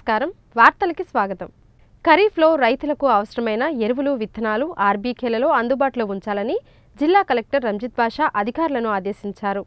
నమస్కారం వార్తలకి స్వాగతం ఖరీఫ్లో రైతులకు అవసరమైన ఎరువులు విత్తనాలు ఆర్బీకేలలో అందుబాటులో ఉంచాలని జిల్లా కలెక్టర్ రంజిత్ బాషా అధికారులను ఆదేశించారు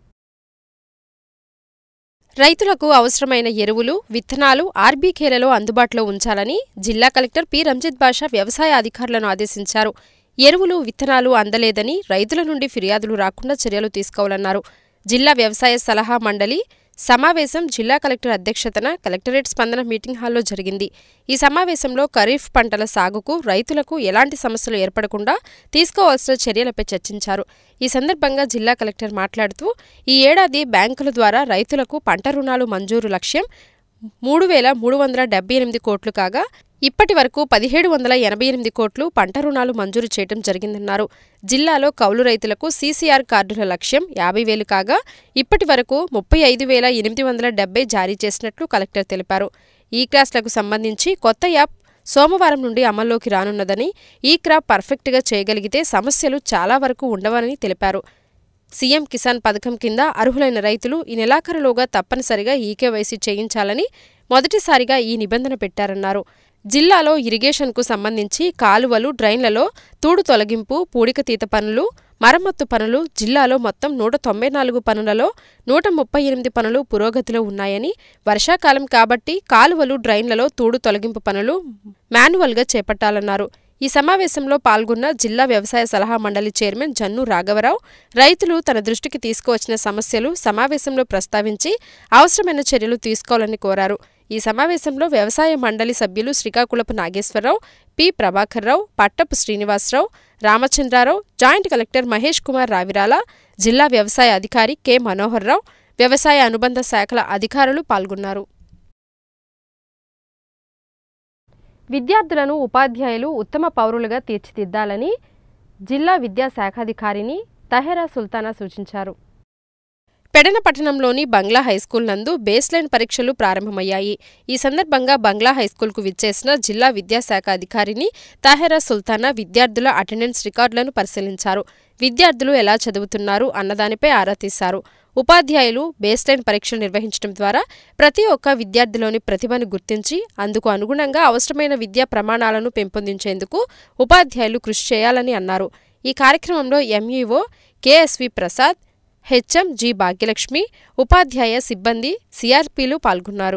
రైతులకు అవసరమైన ఎరువులు విత్తనాలు ఆర్బీకేలలో అందుబాటులో ఉంచాలని జిల్లా కలెక్టర్ పి రంజిత్ బాషా వ్యవసాయ అధికారులను ఆదేశించారు ఎరువులు విత్తనాలు అందలేదని రైతుల నుండి ఫిర్యాదులు రాకుండా చర్యలు తీసుకోవాలన్నారు జిల్లా వ్యవసాయ సలహా మండలి సమావేశం జిల్లా కలెక్టర్ అధ్యక్షతన కలెక్టరేట్ స్పందన మీటింగ్ హాల్లో జరిగింది ఈ సమావేశంలో ఖరీఫ్ పంటల సాగుకు రైతులకు ఎలాంటి సమస్యలు ఏర్పడకుండా తీసుకోవాల్సిన చర్యలపై చర్చించారు ఈ సందర్భంగా జిల్లా కలెక్టర్ మాట్లాడుతూ ఈ ఏడాది బ్యాంకుల ద్వారా రైతులకు పంట రుణాలు మంజూరు లక్ష్యం మూడు వేల మూడు వందల డెబ్బై ఎనిమిది కోట్లు కాగా ఇప్పటి వరకు పదిహేడు వందల ఎనభై ఎనిమిది కోట్లు పంట రుణాలు మంజూరు చేయడం జరిగిందన్నారు జిల్లాలో కౌలు రైతులకు సీసీఆర్ కార్డుల లక్ష్యం యాభై వేలు కాగా ఇప్పటి వరకు ముప్పై ఐదు వేల ఎనిమిది వందల డెబ్బై జారీ చేసినట్లు కలెక్టర్ తెలిపారు ఈ క్లాస్లకు సంబంధించి కొత్త యాప్ సోమవారం నుండి అమల్లోకి రానున్నదని ఈ క్రాప్ పర్ఫెక్ట్గా చేయగలిగితే సమస్యలు చాలా వరకు ఉండవని తెలిపారు సీఎం కిసాన్ పథకం కింద అర్హులైన రైతులు ఈ నెలాఖరులోగా తప్పనిసరిగా ఈకేవైసీ చేయించాలని మొదటిసారిగా ఈ నిబంధన పెట్టారన్నారు జిల్లాలో ఇరిగేషన్కు సంబంధించి కాలువలు డ్రైన్లలో తూడు తొలగింపు పూడికతీత పనులు మరమ్మత్తు పనులు జిల్లాలో మొత్తం నూట తొంభై నాలుగు పనులలో నూట ముప్పై ఎనిమిది పనులు పురోగతిలో ఉన్నాయని వర్షాకాలం కాబట్టి కాలువలు డ్రైన్లలో తూడు తొలగింపు పనులు మాన్యువల్గా చేపట్టాలన్నారు ఈ సమావేశంలో పాల్గొన్న జిల్లా వ్యవసాయ సలహా మండలి చైర్మన్ జన్ను రాఘవరావు రైతులు తన దృష్టికి తీసుకువచ్చిన సమస్యలు సమావేశంలో ప్రస్తావించి అవసరమైన చర్యలు తీసుకోవాలని కోరారు ఈ సమావేశంలో వ్యవసాయ మండలి సభ్యులు Srikakulapu Nageswararao P Prabhakarrao Pattapu Srinivasarao Ramachandrarao joint collector Mahesh Kumar Ravirala జిల్లా వ్యవసాయ అధికారి కె మనోహర్రావు వ్యవసాయ అనుబంధ శాఖల అధికారులు పాల్గొన్నారు విద్యార్థులను ఉపాధ్యాయులు ఉత్తమ పౌరులుగా తీర్చిదిద్దాలని జిల్లా విద్యాశాఖాధికారిని తహెరా సుల్తానా సూచించారు పెడన పట్టణంలోని బంగ్లా హైస్కూల్ నందు బేస్లైన్ పరీక్షలు ప్రారంభమయ్యాయి ఈ సందర్భంగా బంగ్లా హైస్కూల్కు విచ్చేసిన జిల్లా విద్యాశాఖ అధికారిని తాహెరా సుల్తానా విద్యార్థుల అటెండెన్స్ రికార్డులను పరిశీలించారు విద్యార్థులు ఎలా చదువుతున్నారు అన్నదానిపై ఆరా తీశారు ఉపాధ్యాయులు బేస్లైన్ పరీక్షలు నిర్వహించడం ద్వారా ప్రతి ఒక్క విద్యార్థిలోని ప్రతిభను గుర్తించి అందుకు అనుగుణంగా అవసరమైన విద్యా ప్రమాణాలను పెంపొందించేందుకు ఉపాధ్యాయులు కృషి చేయాలని అన్నారు ఈ కార్యక్రమంలో MEO KSV Prasad HM G Bhagyalakshmi ఉపాధ్యాయ సిబ్బంది సిఆర్పీలు పాల్గొన్నారు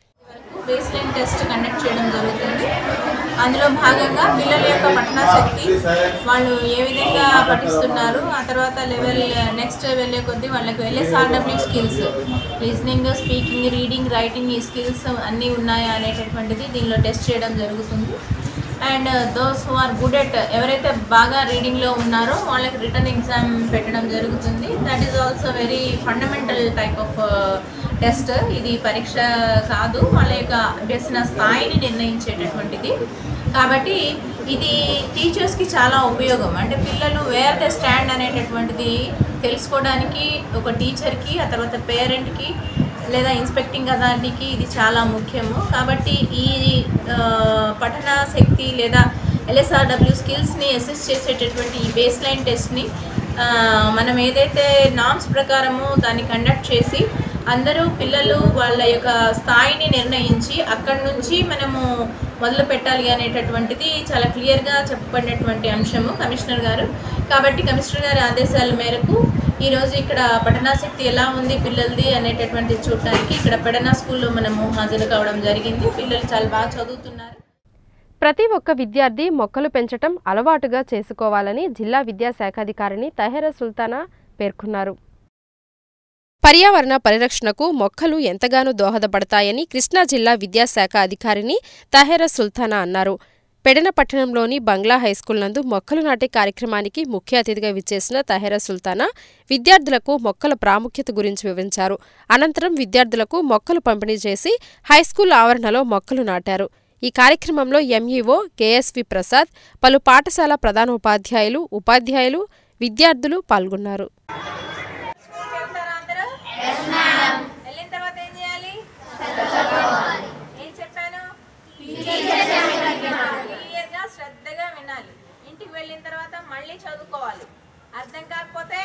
బేస్ లైన్ టెస్ట్ కండక్ట్ చేయడం జరుగుతుంది అందులో భాగంగా పిల్లల యొక్క పఠనాశక్తి వాళ్ళు ఏ విధంగా పఠిస్తున్నారు ఆ తర్వాత లెవెల్ నెక్స్ట్ వెళ్ళే కొద్దీ వాళ్ళకి LSRW skills listening speaking reading writing ఈ స్కిల్స్ అన్నీ ఉన్నాయా అనేటటువంటిది దీనిలో టెస్ట్ చేయడం జరుగుతుంది and those who are good at ఎవరైతే బాగా రీడింగ్లో ఉన్నారో వాళ్ళకి రిటర్న్ ఎగ్జామ్ పెట్టడం జరుగుతుంది that is also very fundamental type of test ఇది పరీక్ష కాదు వాళ్ళ యొక్క అభ్యసన స్థాయిని నిర్ణయించేటటువంటిది కాబట్టి ఇది టీచర్స్కి చాలా ఉపయోగం అంటే పిల్లలు వేర్ ద స్టాండ్ అనేటటువంటిది తెలుసుకోవడానికి ఒక టీచర్కి ఆ తర్వాత పేరెంట్కి లేదా ఇన్స్పెక్టింగ్ అథారిటీకి ఇది చాలా ముఖ్యము కాబట్టి ఈ ఆ, పఠన శక్తి లేదా ఎల్ఎస్ఆర్డబ్ల్యూ స్కిల్స్ని అసెస్ చేసేటటువంటి ఈ బేస్ లైన్ టెస్ట్ని ఆ, మనం ఏదైతే నామ్స్ ప్రకారము దాన్ని కండక్ట్ చేసి అందరూ పిల్లలు వాళ్ళ యొక్క స్థాయిని నిర్ణయించి అక్కడి నుంచి మనము మొదలు పెట్టాలి అనేటటువంటిది చాలా క్లియర్గా చెప్పబడినటువంటి అంశము కమిషనర్ గారు కాబట్టి కమిషనర్ గారి ఆదేశాల మేరకు ఈరోజు ఇక్కడ పఠనాశక్తి ఎలా ఉంది పిల్లలది అనేటటువంటిది చూడటానికి ఇక్కడ పెడనా స్కూల్లో మనము హాజరు కావడం జరిగింది పిల్లలు చాలా బాగా చదువుతున్నారు ప్రతి ఒక్క విద్యార్థి మొక్కలు పెంచటం అలవాటుగా చేసుకోవాలని జిల్లా విద్యాశాఖాధికారిని తహెరా సుల్తానా పేర్కొన్నారు పర్యావరణ పరిరక్షణకు మొక్కలు ఎంతగానో దోహదపడతాయని కృష్ణా జిల్లా విద్యాశాఖ అధికారిని తహెరా సుల్తానా అన్నారు పెడన పట్టణంలోని బంగ్లా హైస్కూల్ నందు మొక్కలు నాటే కార్యక్రమానికి ముఖ్య అతిథిగా విచ్చేసిన తహెరా సుల్తానా విద్యార్థులకు మొక్కల ప్రాముఖ్యత గురించి వివరించారు అనంతరం విద్యార్థులకు మొక్కలు పంపిణీ చేసి హైస్కూల్ ఆవరణలో మొక్కలు నాటారు ఈ కార్యక్రమంలో ఎంఈఓ కెఎస్వి ప్రసాద్ పలు పాఠశాల ప్రధానోపాధ్యాయులు ఉపాధ్యాయులు విద్యార్థులు పాల్గొన్నారు వెళ్తారా అందరూ వెళ్ళిన తర్వాత ఏం చేయాలి ఏం చెప్పాను క్లియర్గా శ్రద్ధగా వినాలి ఇంటికి వెళ్ళిన తర్వాత మళ్ళీ చదువుకోవాలి అర్థం కాకపోతే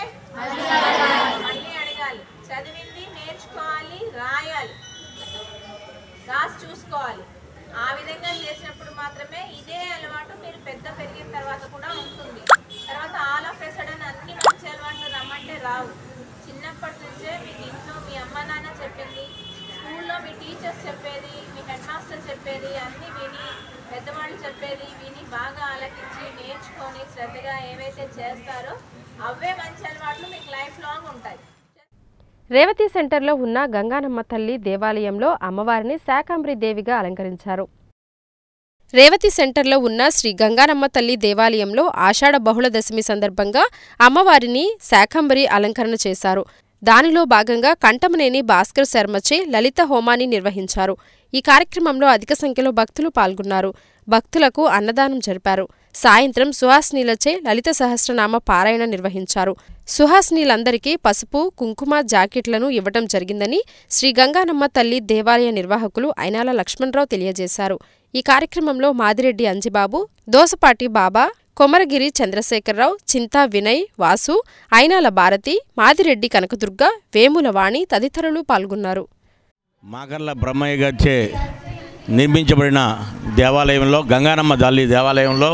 మళ్ళీ అడగాలి చదివింది నేర్చుకోవాలి రాయాలి రాసి చూసుకోవాలి ఆ విధంగా చేసినప్పుడు మాత్రమే ఇదే అలవాటు మీరు పెద్ద పెరిగిన తర్వాత కూడా ఉంటుంది తర్వాత ఆల్ ఆఫ్ ఎ సడన్ అన్ని మంచి అలవాట్లు రమ్మంటే రావు చిన్నప్పటి నుంచే మీకు ఇంట్లో మీ అమ్మ నాన్న చెప్పింది స్కూల్లో మీ టీచర్స్ చెప్పేది మీ హెడ్ మాస్టర్ చెప్పేది అన్నీ విని పెద్దవాళ్ళు చెప్పేది విని బాగా ఆలకించి నేర్చుకొని శ్రద్ధగా ఏవైతే చేస్తారో అవే మంచి అలవాట్లు మీకు లైఫ్ లాంగ్ ఉంటాయి రేవతి సెంటర్లో ఉన్న గంగానమ్మ తల్లి దేవాలయంలో అమ్మవారిని శాకాంబరి దేవిగా అలంకరించారు రేవతి సెంటర్లో ఉన్న శ్రీ గంగానమ్మ తల్లి దేవాలయంలో ఆషాఢ బహుళ దశమి సందర్భంగా అమ్మవారిని శాకంబరి అలంకరణ చేశారు దానిలో భాగంగా కంటమనేని భాస్కర్ శర్మచే లలిత హోమాన్ని నిర్వహించారు ఈ కార్యక్రమంలో అధిక సంఖ్యలో భక్తులు పాల్గొన్నారు భక్తులకు అన్నదానం జరిపారు సాయంత్రం సుహాస్నీలచే లలిత సహస్రనామ పారాయణ నిర్వహించారు సుహాస్నీలందరికీ పసుపు కుంకుమ జాకెట్లను ఇవ్వడం జరిగిందని శ్రీ గంగానమ్మ తల్లి దేవాలయ నిర్వాహకులు అయినాల లక్ష్మణరావు తెలియజేశారు ఈ కార్యక్రమంలో మాదిరెడ్డి అంజిబాబు దోసపాటి బాబా కొమరగిరి చంద్రశేఖరరావు చింతా వినయ్ వాసు అయినాల భారతి మాదిరెడ్డి కనకదుర్గ వేముల వాణి తదితరులు పాల్గొన్నారు మాకర్ల బ్రహ్మయ్య గారిచే నిర్మించబడిన దేవాలయంలో గంగానమ్మ తల్లి దేవాలయంలో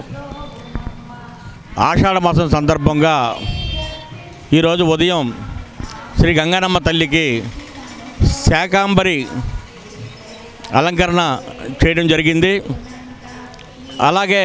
ఆషాఢ మాసం సందర్భంగా ఈరోజు ఉదయం శ్రీ గంగానమ్మ తల్లికి శాకాంబరి అలంకరణ చేయడం జరిగింది అలాగే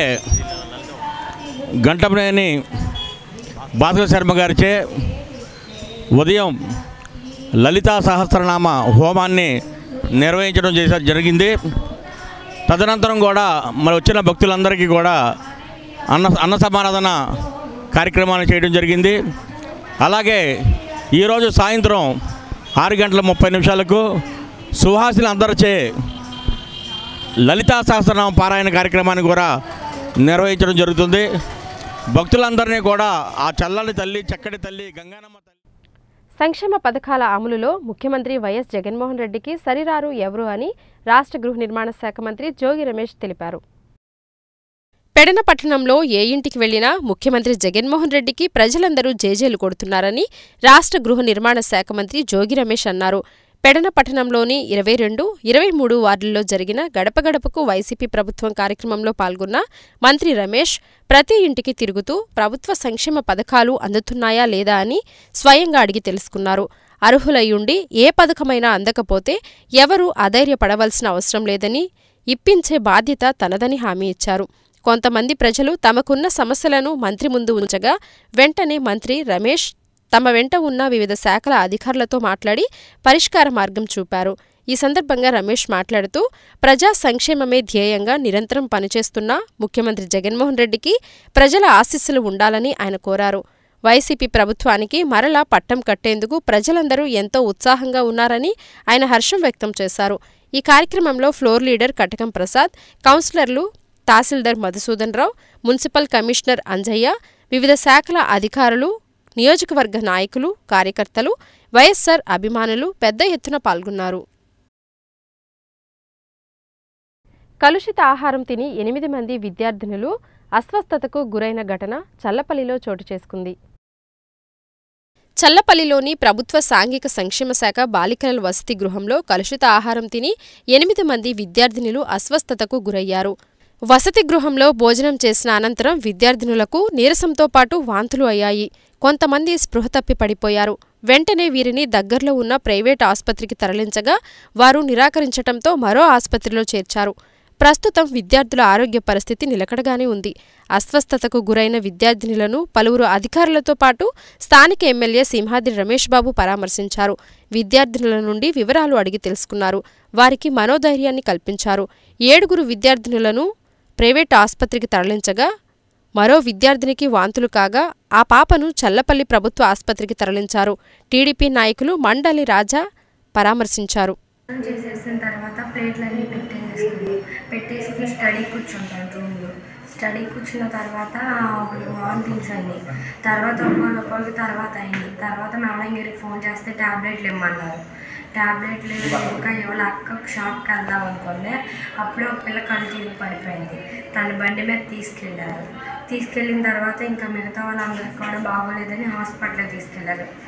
గంటమనేని భాస్కర్ శర్మ గారిచే ఉదయం లలితా సహస్రనామ హోమాన్ని నిర్వహించడం చేసే జరిగింది తదనంతరం కూడా మరి వచ్చిన భక్తులందరికీ కూడా అన్న అన్న సమారాధన కార్యక్రమాన్ని చేయడం జరిగింది అలాగే ఈరోజు సాయంత్రం ఆరు గంటల ముప్పై నిమిషాలకు సుహాసిని అందరిచే లలితా సహస్రనామ పారాయణ కార్యక్రమాన్ని కూడా నిర్వహించడం జరుగుతుంది భక్తులందరినీ కూడా ఆ చల్లని తల్లి చక్కటి తల్లి గంగానమ్మ తల్లి సంక్షేమ పథకాల అమలులో ముఖ్యమంత్రి వైఎస్ జగన్మోహన్ రెడ్డికి సరిరారు ఎవరు అని రాష్ట్ర గృహ నిర్మాణ శాఖ మంత్రి జోగి రమేష్ తెలిపారు పెడన పట్టణంలో ఏ ఇంటికి వెళ్లినా ముఖ్యమంత్రి జగన్మోహన్ రెడ్డికి ప్రజలందరూ జేజేలు కొడుతున్నారని రాష్ట్ర గృహ నిర్మాణ శాఖ మంత్రి జోగి రమేష్ అన్నారు పెడన పట్టణంలోని ఇరవై రెండు ఇరవై మూడు వార్డుల్లో జరిగిన గడప గడపకు వైసీపీ ప్రభుత్వం కార్యక్రమంలో పాల్గొన్న మంత్రి రమేష్ ప్రతి ఇంటికి తిరుగుతూ ప్రభుత్వ సంక్షేమ పథకాలు అందుతున్నాయా లేదా అని స్వయంగా అడిగి తెలుసుకున్నారు అర్హులయ్యుండి ఏ పథకమైనా అందకపోతే ఎవరూ అధైర్యపడవలసిన అవసరం లేదని ఇప్పించే బాధ్యత తనదని హామీ ఇచ్చారు కొంతమంది ప్రజలు తమకున్న సమస్యలను మంత్రి ముందు ఉంచగా వెంటనే మంత్రి రమేష్ తమ వెంట ఉన్న వివిధ శాఖల అధికారులతో మాట్లాడి పరిష్కార మార్గం చూపారు ఈ సందర్భంగా రమేష్ మాట్లాడుతూ ప్రజా సంక్షేమమే ధ్యేయంగా నిరంతరం పనిచేస్తున్న ముఖ్యమంత్రి జగన్మోహన్ రెడ్డికి ప్రజల ఆశీస్సులు ఉండాలని ఆయన కోరారు వైసీపీ ప్రభుత్వానికి మరలా పట్టం కట్టేందుకు ప్రజలందరూ ఎంతో ఉత్సాహంగా ఉన్నారని ఆయన హర్షం వ్యక్తం చేశారు ఈ కార్యక్రమంలో ఫ్లోర్ లీడర్ కటకం ప్రసాద్ కౌన్సిలర్లు తహసీల్దార్ మధుసూదన్ రావు మున్సిపల్ కమిషనర్ అంజయ్య వివిధ శాఖల అధికారులు నియోజకవర్గ నాయకులు కార్యకర్తలు వైఎస్సార్ అభిమానులు పెద్ద ఎత్తున పాల్గొన్నారు కలుషిత ఆహారం తిని ఎనిమిది మంది విద్యార్థినులు అస్వస్థతకు గురైన ఘటన చల్లపల్లిలో చోటు చేసుకుంది చల్లపల్లిలోని ప్రభుత్వ సాంఘిక సంక్షేమ శాఖ బాలికల వసతి గృహంలో కలుషిత ఆహారం తిని ఎనిమిది మంది విద్యార్థినులు అస్వస్థతకు గురయ్యారు వసతి గృహంలో భోజనం చేసిన అనంతరం విద్యార్థినులకు నీరసంతో పాటు వాంతులు అయ్యాయి కొంతమంది స్పృహ తప్పి పడిపోయారు వెంటనే వీరిని దగ్గరలో ఉన్న ప్రైవేట్ ఆసుపత్రికి తరలించగా వారు నిరాకరించటంతో మరో ఆసుపత్రిలో చేర్చారు ప్రస్తుతం విద్యార్థుల ఆరోగ్య పరిస్థితి నిలకడగానే ఉంది అస్వస్థతకు గురైన విద్యార్థినులను పలువురు అధికారులతో పాటు స్థానిక ఎమ్మెల్యే సింహాద్రి రమేష్ బాబు పరామర్శించారు విద్యార్థినుల నుండి వివరాలు అడిగి తెలుసుకున్నారు వారికి మనోధైర్యాన్ని కల్పించారు ఏడుగురు విద్యార్థినులను ప్రైవేట్ ఆసుపత్రికి తరలించగా మరో విద్యార్థినికి వాంతులు కాగా ఆ పాపను చల్లపల్లి ప్రభుత్వ ఆసుపత్రికి తరలించారు టీడీపీ నాయకులు మండలి రాజా పరామర్శించారు స్నానం చేసేసిన తర్వాత ప్లేట్లన్నీ పెట్టేసేస్తాను పెట్టేసి స్టడీ కూర్చుంటాను రూమ్లో స్టడీ కూర్చున్న తర్వాత వామిటింగ్స్ అయ్యి తర్వాత ఒకళ్ళు ఒకళ్ళు తర్వాత అయింది తర్వాత మేడం గారికి ఫోన్ చేస్తే ట్యాబ్లెట్లు ఇమ్మన్నారు ట్యాబ్లెట్లు ఇంకా ఎవరి అక్కకు షాప్కి వెళ్దాం అనుకుంది అప్పుడే ఒక పిల్ల కళ్ళు తిరిగి పడిపోయింది తన బండి మీద తీసుకెళ్ళారు తీసుకెళ్ళిన తర్వాత ఇంకా మిగతా వాళ్ళందరికీ కూడా బాగోలేదని హాస్పిటల్కి తీసుకెళ్ళారు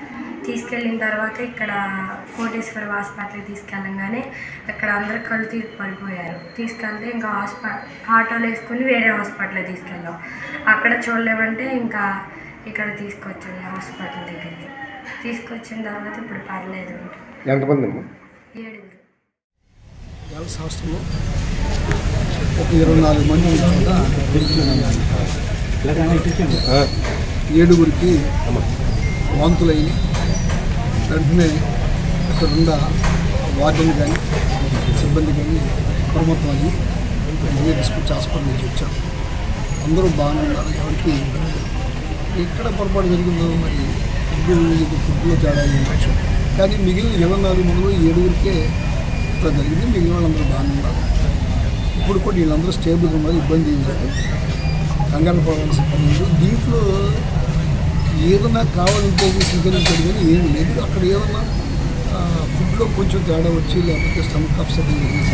తీసుకెళ్ళిన తర్వాత ఇక్కడ కోటేశ్వర హాస్పిటల్కి తీసుకెళ్ళంగానే అక్కడ అందరు కళ్ళు తీసి పడిపోయారు తీసుకెళ్తే ఇంకా హాస్పిటల్ ఆటోలో వేసుకుని వేరే హాస్పిటల్ తీసుకెళ్ళాం అక్కడ చూడలేమంటే ఇంకా ఇక్కడ తీసుకొచ్చాడు హాస్పిటల్ దగ్గరికి తీసుకొచ్చిన తర్వాత ఇప్పుడు పర్లేదు ఎంతమంది అమ్మా ఏడుగురు గర్ల్స్ హాస్టల్లో ఒక ఇరవై నాలుగు మంది ఉన్న చోట ఏడుగురికి వాంతులైన వెంటనే ఇక్కడ ఉన్న వార్డెన్ కానీ సిబ్బంది కానీ అప్రమత్తం అయ్యి వెంటనే తీసుకొచ్చి హాస్పిటల్ నుంచి వచ్చాం అందరూ బాగానే ఉన్నారు ఎవరికి ఇబ్బంది లేదు ఎక్కడ పొరపాటు జరిగిందో మరి ఫుడ్ ఇది ఫుడ్లో తేడా అయ్యి ఉండొచ్చు కానీ మిగిలిన ఇరవై నాలుగు మందిలో ఏడుగురికే ఇట్లా జరిగింది మిగిలిన వాళ్ళందరూ బాగానే ఉన్నారు ఇప్పుడు కూడా వీళ్ళందరూ స్టేబుల్గా ఉన్నారు ఇబ్బంది ఏం లేదు కంగారు పడవలసిన పని లేదు దీంట్లో ఏదైనా కావాలంటే స్వీకరించాడు కానీ ఏమి లేదు అక్కడ ఏదన్నా ఆ, ఫుడ్లో కొంచెం తేడా వచ్చి లేకపోతే స్టమక్ అప్సెట్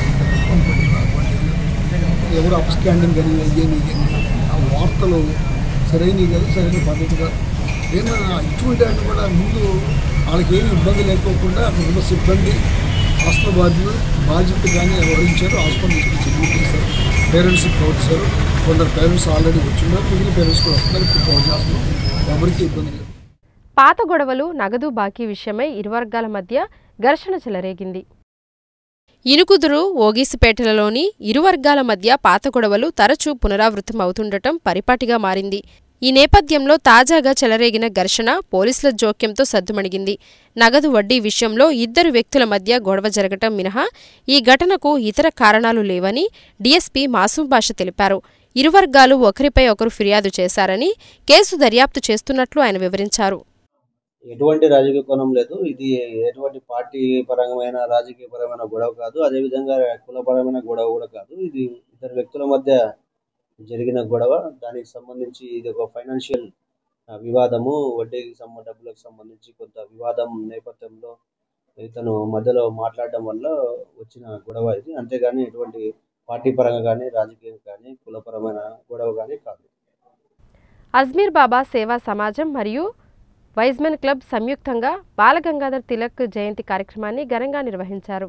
ఎవరు అప్స్టాండింగ్ కానీ అయ్యేని కానీ ఆ వార్తలు సరైనవి కాదు సరైన పద్ధతి కాదు ఏదైనా ఇటువంటి వాటిని కూడా ముందు వాళ్ళకి ఏమి ఇబ్బంది లేకోకుండా అక్కడ ఉన్న సిబ్బంది హాస్టల్ బాధ్యులు బాధ్యత కానీ వ్యవహరించారు హాస్పిటల్ తీసుకొచ్చి అడ్మిట్ చేశారు పేరెంట్స్ కవర్ చేశారు కొందరు పేరెంట్స్ ఆల్రెడీ వచ్చిన్నారు మిగిలిన పేరెంట్స్ కూడా వస్తున్నారు ఇప్పుడు కవర్ చేస్తున్నారు ఎవరికి ఇబ్బంది లేదు పాత గొడవలు నగదు బాకీ విషయమై ఇరు వర్గాల మధ్య ఘర్షణ చెలరేగింది ఇనుకుదురు ఓగీసుపేటలలోని ఇరు వర్గాల మధ్య పాత గొడవలు తరచూ పునరావృతం అవుతుండటం పరిపాటిగా మారింది ఈ నేపథ్యంలో తాజాగా చెలరేగిన ఘర్షణ పోలీసుల జోక్యంతో సద్దుమణిగింది నగదు వడ్డీ విషయంలో ఇద్దరు వ్యక్తుల మధ్య గొడవ జరగటం మినహా ఈ ఘటనకు ఇతర కారణాలు లేవని డీఎస్పీ మాసూం భాష తెలిపారు ఇరు వర్గాలు ఒకరిపై ఒకరు ఫిర్యాదు చేశారని కేసు దర్యాప్తు చేస్తున్నట్లు ఆయన వివరించారు ఎటువంటి రాజకీయ కోణం లేదు ఇది ఎటువంటి పార్టీ పరమైన రాజకీయ పరమైన గొడవ కాదు అదేవిధంగా కులపరమైన గొడవ కూడా కాదు ఇది ఇద్దరు వ్యక్తుల మధ్య జరిగిన గొడవ దానికి సంబంధించి ఇది ఒక ఫైనాన్షియల్ వివాదము వడ్డీకి సంబంధ డబ్బులకు సంబంధించి కొంత వివాదం నేపథ్యంలో ఇతను మధ్యలో మాట్లాడడం వల్ల వచ్చిన గొడవ ఇది అంతేగాని ఎటువంటి పార్టీ పరంగా కానీ రాజకీయం కానీ కులపరమైన గొడవ కానీ కాదు అజ్మీర్ బాబా సేవా సమాజం మరియు వైజ్మెన్ క్లబ్ సంయుక్తంగా బాలగంగాధర్ తిలక్ జయంతి కార్యక్రమాన్ని ఘనంగా నిర్వహించారు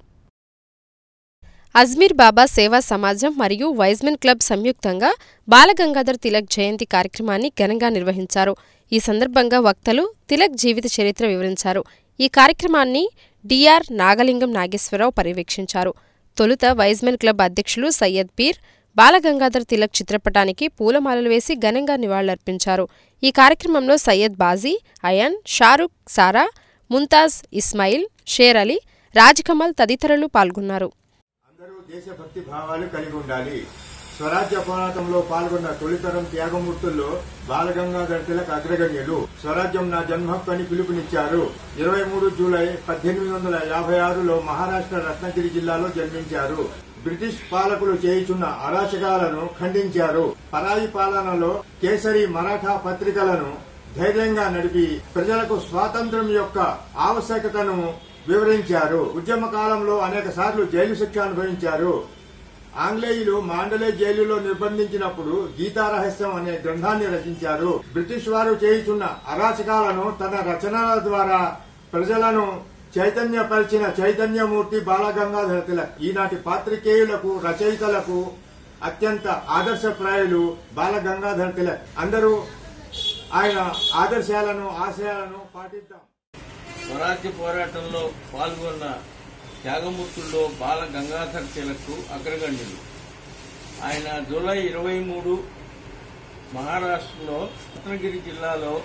అజ్మీర్ బాబా సేవా సమాజం మరియు వైజ్మెన్ క్లబ్ సంయుక్తంగా బాలగంగాధర్ తిలక్ జయంతి కార్యక్రమాన్ని ఘనంగా నిర్వహించారు ఈ సందర్భంగా వక్తలు తిలక్ జీవిత చరిత్ర వివరించారు ఈ కార్యక్రమాన్ని డిఆర్ నాగలింగం నాగేశ్వరరావు పర్యవేక్షించారు తొలుత వైజ్మెన్ క్లబ్ అధ్యక్షులు సయ్యద్ పీర్ బాలగంగాధర్ తిలక్ చిత్రపటానికి పూలమాలలు వేసి ఘనంగా నివాళులర్పించారు ఈ కార్యక్రమంలో సయ్యద్ బాజీ అయాన్ షారుఖ్ సారా ముంతాజ్ ఇస్మాయిల్ షేర్ అలీ రాజ్కమల్ తదితరులు పాల్గొన్నారు అందరూ దేశభక్తి భావాలు కలిగి ఉండాలి స్వరాజ్య పోరాటంలో పాల్గొన్న తొలితరం త్యాగమూర్తుల్లో బాలగంగాధర్ తిలక్ అగ్రగణ్యులు స్వరాజ్యం నా జన్మహక్కు అని పిలుపునిచ్చారు ఇరవై మూడు జూలై పద్దెనిమిది వందల యాభై ఆరులో మహారాష్ట్ర రత్నగిరి జిల్లాలో జన్మించారు బ్రిటిష్ పాలకులు చేయుచున్న అరాచకాలను ఖండించారు పరాయి పాలనలో కేసరి మరాఠా పత్రికలను ధైర్యంగా నడిపి ప్రజలకు స్వాతంత్ర్యం యొక్క ఆవశ్యకతను వివరించారు ఉద్యమ కాలంలో అనేక సార్లు జైలు శిక్ష అనుభవించారు ఆంగ్లేయులు మాండలే జైలులో నిర్బంధించినప్పుడు గీతా రహస్యం అనే గ్రంథాన్ని రచించారు బ్రిటిష్ వారు చేయుచున్న అరాచకాలను తన రచనల ద్వారా ప్రజలను చైతన్యపరిచిన చైతన్యమూర్తి బాలగంగాధర తిలక్ ఈనాటి పాత్రికేయులకు రచయితలకు అత్యంత ఆదర్శప్రాయులు బాలగంగాధర తిలక్ అందరూ ఆయన ఆదర్శాలను ఆశయాలను పాటిద్దాం స్వరాజ్య పోరాటంలో పాల్గొన్న త్యాగమూర్తుల్లో బాల గంగాధర్ తిలక్ అగ్రగణ్యులు ఆయన జూలై ఇరవై మూడు మహారాష్ట్రలో రత్నగిరి జిల్లాలో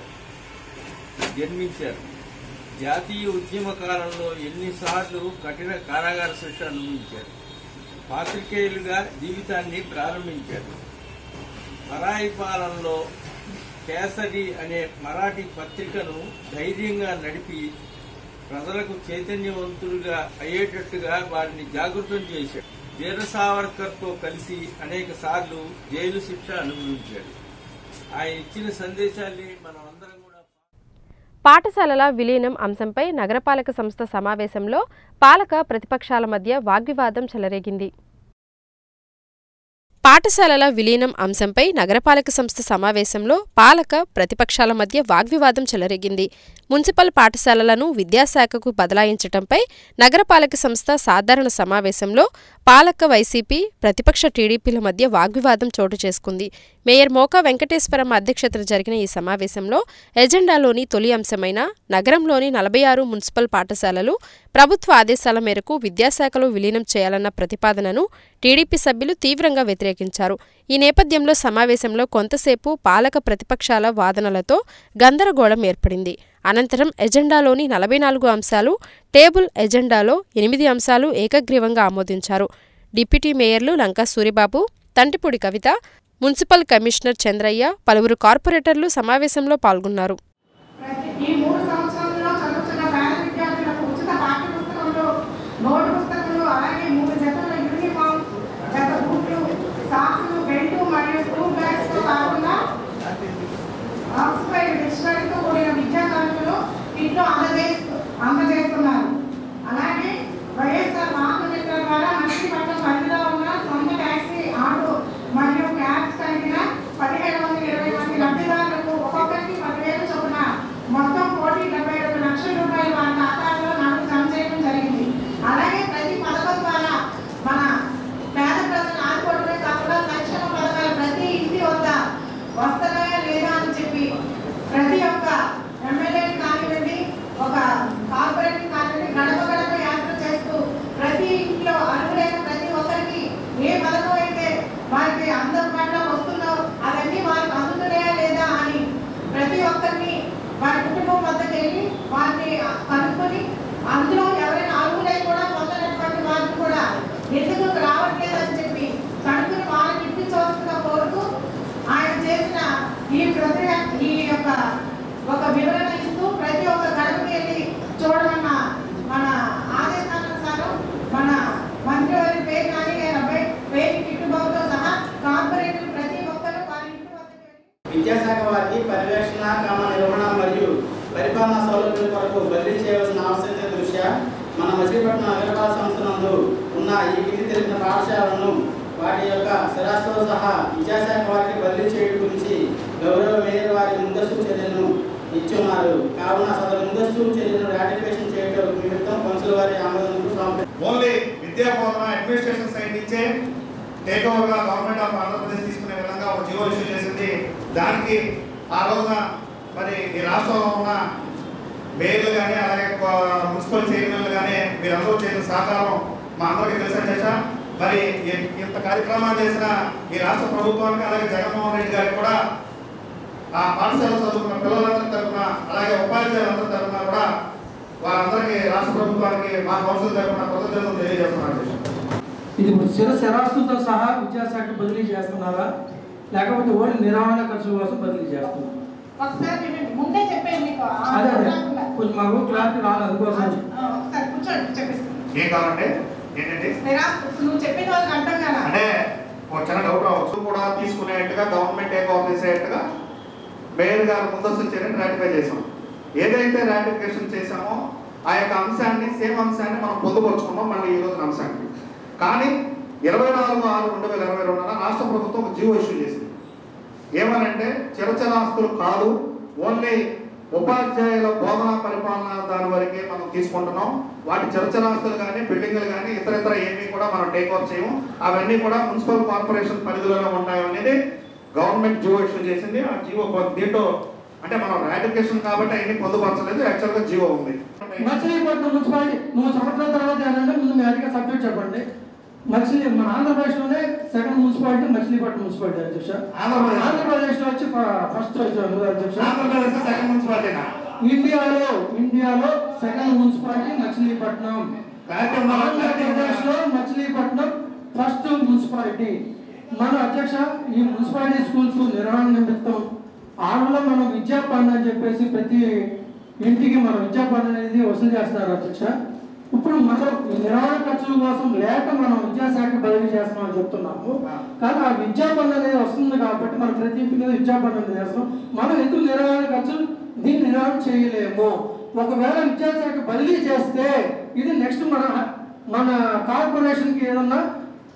జన్మించారు జాతీయ ఉద్యమ కాలంలో ఎన్నిసార్లు కఠిన కారాగార శిక్ష అనుభవించారు పాత్రికేయులుగా జీవితాన్ని ప్రారంభించారు పరాయి పాలనలో కేసరి అనే మరాఠీ పత్రికను ధైర్యంగా నడిపి ప్రజలకు చైతన్యవంతులుగా అయ్యేటట్టుగా వారిని జాగృతం చేశాడు వీర సావర్కర్తో కలిసి అనేక సార్లు జైలు శిక్ష అనుభవించాడు ఆయన ఇచ్చిన సందేశాన్ని మనం అందరం కూడా పాఠశాలల విలీనం అంశంపై నగరపాలక సంస్థ సమావేశంలో పాలక ప్రతిపక్షాల మధ్య వాగ్వివాదం చెలరేగింది పాఠశాలల విలీనం అంశంపై నగరపాలక సంస్థ సమావేశంలో పాలక ప్రతిపక్షాల మధ్య వాగ్వివాదం చెలరేగింది మున్సిపల్ పాఠశాలలను విద్యాశాఖకు బదలాయించటంపై నగరపాలక సంస్థ సాధారణ సమావేశంలో పాలక వైసీపీ ప్రతిపక్ష టీడీపీల మధ్య వాగ్వివాదం చోటు చేసుకుంది మేయర్ మోకా వెంకటేశ్వరం అధ్యక్షతన జరిగిన ఈ సమావేశంలో ఎజెండాలోని తొలి అంశమైన నగరంలోని నలభై ఆరు మున్సిపల్ పాఠశాలలు ప్రభుత్వ ఆదేశాల మేరకు విద్యాశాఖలో విలీనం చేయాలన్న ప్రతిపాదనను టీడీపీ సభ్యులు తీవ్రంగా వ్యతిరేకించారు ఈ నేపథ్యంలో సమావేశంలో కొంతసేపు పాలక ప్రతిపక్షాల వాదనలతో గందరగోళం ఏర్పడింది అనంతరం ఎజెండాలోని నలభై నాలుగు అంశాలు టేబుల్ ఎజెండాలో ఎనిమిది అంశాలు ఏకగ్రీవంగా ఆమోదించారు డిప్యూటీ మేయర్లు లంకా సూరిబాబు తంటిపూడి కవిత మున్సిపల్ కమిషనర్ చంద్రయ్య పలువురు కార్పొరేటర్లు సమావేశంలో పాల్గొన్నారు ప్రతి ఈ మూడు సంవత్సరాల్లో చదువుతున్న పేద విద్యార్థులకు ఉచిత పాఠ్య పుస్తకములు నోటు పుస్తకములు అలాగే మూడు జతల యూనిఫామ్ జత బూట్లు సాక్సులు బెల్టు మరియు స్కూల్ బ్యాగ్స్ తో కాకుండా ఆక్స్ఫర్డ్ డిక్షనరీతో కూడిన విద్యా ఖర్చులు ఇంట్లో అందజేస్తూ అందజేస్తున్నారు అలాగే వైఎస్ఆర్ మహామిత్ర ద్వారా మచిలీపట్నం పరిధిలో ఉన్న సొంత ట్యాక్సీ ఆటో మరియు క్యాబ్స్ కలిగిన పదిహేడు వందల ఇరవై మంది లబ్ధిదారులకు ఒక్కొక్కరికి పదివేలు చొప్పున మొత్తం కోటి డెబ్బై రెండు లక్షల రూపాయలు వారి ఖాతాల్లో నగదు జమ చేయడం జరిగింది అలాగే ప్రతి పథకం ద్వారా మన పేద ప్రజలను ఆదుకోవడమే కాకుండా సంక్షేమ పథకాలు ప్రతి ఇంటి వద్ద వస్తున్నాయా లేదా అని చెప్పి ప్రతి ఒక్క ఎమ్మెల్యేని కానివ్వండి ఒక కార్పొరేట్ కానివ్వండి గడప గడప యాత్ర చేస్తూ ప్రతి ఇంట్లో అర్హులైన ప్రతి ఒక్కరికి ఏ పథకం అయితే వారికి అందుబాటులో వస్తుందో అవన్నీ వారికి అందుతున్నాయా లేదా అని ప్రతి ఒక్కరిని వారి కుటుంబం వద్దకు వెళ్ళి వారిని కనుక్కొని అందులో ఎవరైనా అర్హులై కూడా పొందనటువంటి వారికి కూడా ఎందుకు రావట్లేదు అని చెప్పి కనుక్కొని వారికి ఇప్పించవలసిందిగా కోరుతూ ఆయన చేసిన ఈ ప్రక్రియ ఈ యొక్క ఒక వివరణ ఇస్తూ ప్రతి ఒక్క గడపకి వెళ్ళి చూడమన్న మన ఆదేశానుసారం మన మంత్రివారి పేరు కానీ లేదా పే- పేరు కిట్టుబాబుతో సహా కార్పొరేటర్ ప్రతి ఒక్కరు వారి ఇంటి వద్దకు వెళ్ళి విద్యాశాఖ వారికి పర్యవేక్షణ క్రమ నిర్వహణ మరియు పరిపాలనా సౌలభ్యం కొరకు బదిలీ చేయవలసిన ఆవశ్యకత దృష్ట్యా మన మచిలీపట్నం నగరపాలక సంస్థ నందు ఉన్న ఈ కింది తెలిపిన పాఠశాలను వాటి యొక్క స్థిరాస్తులతో సహా విద్యాశాఖ వారికి బదిలీ చేయడం గురించి గౌరవ మేయర్ వారి ముందస్తు చర్యలను ఇచ్చున్నారు కావున సదరు ముందస్తు చర్యలను రాటిఫికేషన్ చేయడం నిమిత్తం కౌన్సిల్ వారి ఆమోదనకు సమర్పి ఓన్లీ విద్యా భవన అడ్మినిస్ట్రేషన్ సైడ్ నుంచే టేక్ ఓవర్గా గవర్నమెంట్ ఆఫ్ ఆంధ్రప్రదేశ్ తీసుకునే విధంగా ఒక జియో ఇష్యూ చేసింది దానికి ఆ రోజున మరి ఈ రాష్ట్రంలో ఉన్న మేయర్లు కానీ అలాగే కొ- మున్సిపల్ చైర్మన్లు కానీ మీరందరూ చేసిన సహకారం మా అందరికీ తెలిసిన చేశ మరి ఇ- ఇంత కార్యక్రమాలు చేసిన ఈ రాష్ట్ర ప్రభుత్వానికి అలాగే జగన్మోహన్ రెడ్డి గారికి కూడా ఆ పాఠశాల చదువుకున్న పిల్లలందరి తరఫున అలాగే ఉపాధ్యాయులందరి తరఫున కూడా వారందరికీ రాష్ట్ర ప్రభుత్వానికి మా కౌన్సిల్ తరఫున కృతజ్ఞతలు తెలియజేస్తున్నాను అధ్యక్ష. ఇది ఇప్పుడు స్థిర స్థిరాస్తులతో సహా విద్యాశాఖ బదిలీ చేస్తున్నారా లేకపోతే ఓన్లీ నిర్వహణ ఖర్చుల కోసం బదిలీ చేస్తున్నారా ఒకసారి వినండి ముందే చెప్పాను మీకు ఆ అదే అదే రాకుండా. కొంచెం మాకు క్లారిటీ రాలేదు అందుకోసం ఆ, ఒకసారి కూర్చోండి చెప్పేస్తాను ఏం కావాలంటే ఏంటంటే స్థిరాస్తు నువ్వు చెప్పిన వాళ్ళకి అర్థం కదా అంటే ఒక చిన్న డౌట్ రావచ్చు కూడా తీసుకునేట్టుగా గవర్నమెంట్ టేక్ ఆఫ్ చేసేట్టుగా మేయర్ గారు ముందస్తు చర్యను రాటిఫై చేసాం ఏదైతే రాటిఫికేషన్ చేశామో ఆ యొక్క అంశాన్ని సేమ్ అంశాన్ని మనం పొందుపరుచుకున్నాం మళ్ళీ ఈ రోజున అంశానికి కానీ ఇరవై నాలుగు ఆరు రెండు వేల ఇరవై రెండున రాష్ట్ర ప్రభుత్వం ఒక జీవో ఇష్యూ చేసింది ఏమనంటే చిరచరాస్తులు కాదు ఓన్లీ ఉపాధ్యాయుల బోధనా పరిపాలన దాని వరకే మనం తీసుకుంటున్నాం వాటి చరచరాస్తులు కానీ బిల్డింగ్లు కానీ ఇతర ఇతర ఏమీ కూడా మనం టేక్ ఓవర్ చేయము అవన్నీ కూడా మున్సిపల్ కార్పొరేషన్ పరిధిలోనే ఉంటాయి అనేది గవర్నమెంట్ జియో ఇష్యూ చేసింది ఆ జియో దీంట్లో అంటే మనం రాటిఫికేషన్ కాబట్టి అవన్నీ పొందుపరచలేదు యాక్చువల్గా జియో ఉంది మచిలీపట్నం మున్సిపాలిటీ మూడు సంవత్సరాల తర్వాత ఏంటంటే ముందు మీ అడిగే సబ్జెక్ట్ చెప్పండి మచిలీ మన ఆంధ్రప్రదేశ్లోనే సెకండ్ మున్సిపాలిటీ మచిలీపట్నం మున్సిపాలిటీ అధ్యక్ష ఆంధ్రప్రదేశ్. ఆంధ్రప్రదేశ్లో వచ్చి ఫస్ట్ అధ్యక్ష ఆంధ్రప్రదేశ్ సెకండ్ మున్సిపాలిటీనా ఇండియాలో ఇండియాలో సెకండ్ మున్సిపాలిటీ మచిలీపట్నం క్లారిటీ ఉందా? ఆంధ్రప్రదేశ్ లో మచిలీపట్నం ఫస్ట్ మున్సిపాలిటీ మన అధ్యక్ష ఈ మున్సిపాలిటీ స్కూల్స్ నిర్వహణ నిమిత్తం ఆరులో మనం విద్యా పన్ను అని చెప్పేసి ప్రతి ఇంటికి మనం విద్యా పన్ను అనేది వసూలు చేస్తున్నారు అధ్యక్ష ఇప్పుడు మనం ఈ నిర్వహణ ఖర్చుల కోసం లేక మనం విద్యాశాఖ బదిలీ చేస్తామని చెప్తున్నాము కానీ ఆ విద్యా పన్ను అనేది వస్తుంది కాబట్టి మనం ప్రతి ఇంటి మీద విద్యా పన్ను అనేది చేస్తాం మనం ఎందుకు నిర్వహణ ఖర్చులు దీన్ని నిర్వహణ చేయలేము ఒకవేళ విద్యాశాఖ బదిలీ చేస్తే ఇది నెక్స్ట్ మన మన కార్పొరేషన్కి ఏదన్నా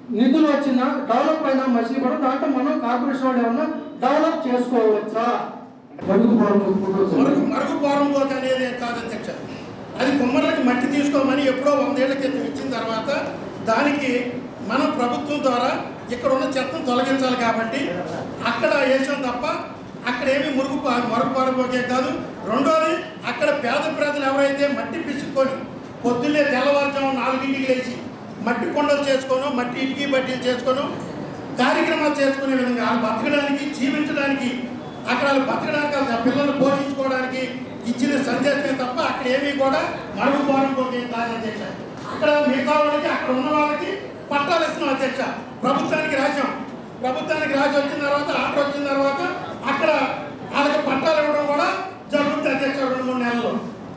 నిధులు వచ్చినా డెవలప్ అయినా మచిలీపట్నం దాంట్లో మనం కార్పొరేషన్ వాళ్ళు ఏమన్నా డెవలప్ చేసుకోవచ్చా మరుగుపొరం మరుగు మరుగు పోరంబోతు అనేది కాదు అధ్యక్ష అది కుమ్మరులకి మట్టి తీసుకోమని ఎప్పుడో వందేళ్ల క్రితం ఇచ్చిన తర్వాత దానికి మనం ప్రభుత్వం ద్వారా ఇక్కడ ఉన్న చెత్తను తొలగించాలి కాబట్టి అక్కడ వేసాం తప్ప అక్కడ ఏమి మురుగు పా- మరుగు పారబోకే కాదు రెండోది అక్కడ పేద ప్రజలు ఎవరైతే మట్టి పిసుక్కొని పొద్దున్నే తెల్లవారుజాము నాలుగింటికి లేచి మట్టి కొండలు చేసుకోను మట్టి ఇటుకి బట్టీలు చేసుకోను కార్యక్రమాలు చేసుకునే విధంగా వాళ్ళు బతకడానికి జీవించడానికి అక్కడ వాళ్ళు బతకడానికి వాళ్ళ పిల్లలు పోషించుకోవడానికి ఇచ్చిన సందేశమే తప్ప అక్కడ ఏమీ కూడా మరుగు పోవడం కాదు అధ్యక్ష అక్కడ మిగతా వాళ్ళకి అక్కడ ఉన్న వాళ్ళకి పట్టాలు ఇస్తున్నాం అధ్యక్ష ప్రభుత్వానికి రాశాం ప్రభుత్వానికి రాసి వచ్చిన తర్వాత ఆర్డర్ వచ్చిన తర్వాత అక్కడ వాళ్ళకి పట్టాలు ఇవ్వడం కూడా జరుగుతుంది అధ్యక్ష రెండు మూడు నెలల్లో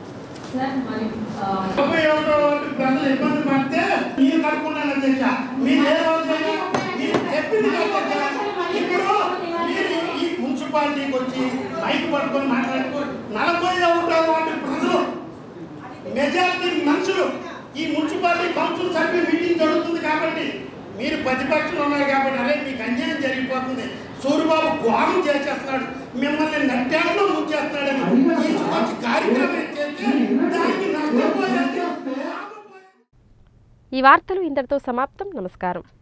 ముప్పై ఒకటో వార్డు ప్రజలు ఇబ్బంది పడితే మీరు కట్టుకున్నాను అధ్యక్ష మీరు ఏ రోజైనా మీరు చెప్పింది కాదు అధ్యక్ష. ఇప్పుడు మీరు ఈ మున్సిపాలిటీకి వచ్చి మైక్ పట్టుకొని మాట్లాడుకో నలభై ఒకటో వార్డు ప్రజలు మెజారిటీ మనుషులు ఈ మున్సిపాలిటీ కౌన్సిల్ సభ్యులు మీటింగ్ జరుగుతుంది కాబట్టి మీరు ప్రతిపక్షంలో ఉన్నారు కాబట్టి అరే మీకు అన్యాయం జరిగిపోతుంది సూర్యబాబు ఘోరం చేసేస్తున్నాడు మిమ్మల్ని నట్టేట్లో ముంచేస్తున్నాడని తీసుకొచ్చి కార్యక్రమం చేస్తే దానికి నష్టపోయేది ఈ వార్తలు ఇంతటితో సమాప్తం నమస్కారం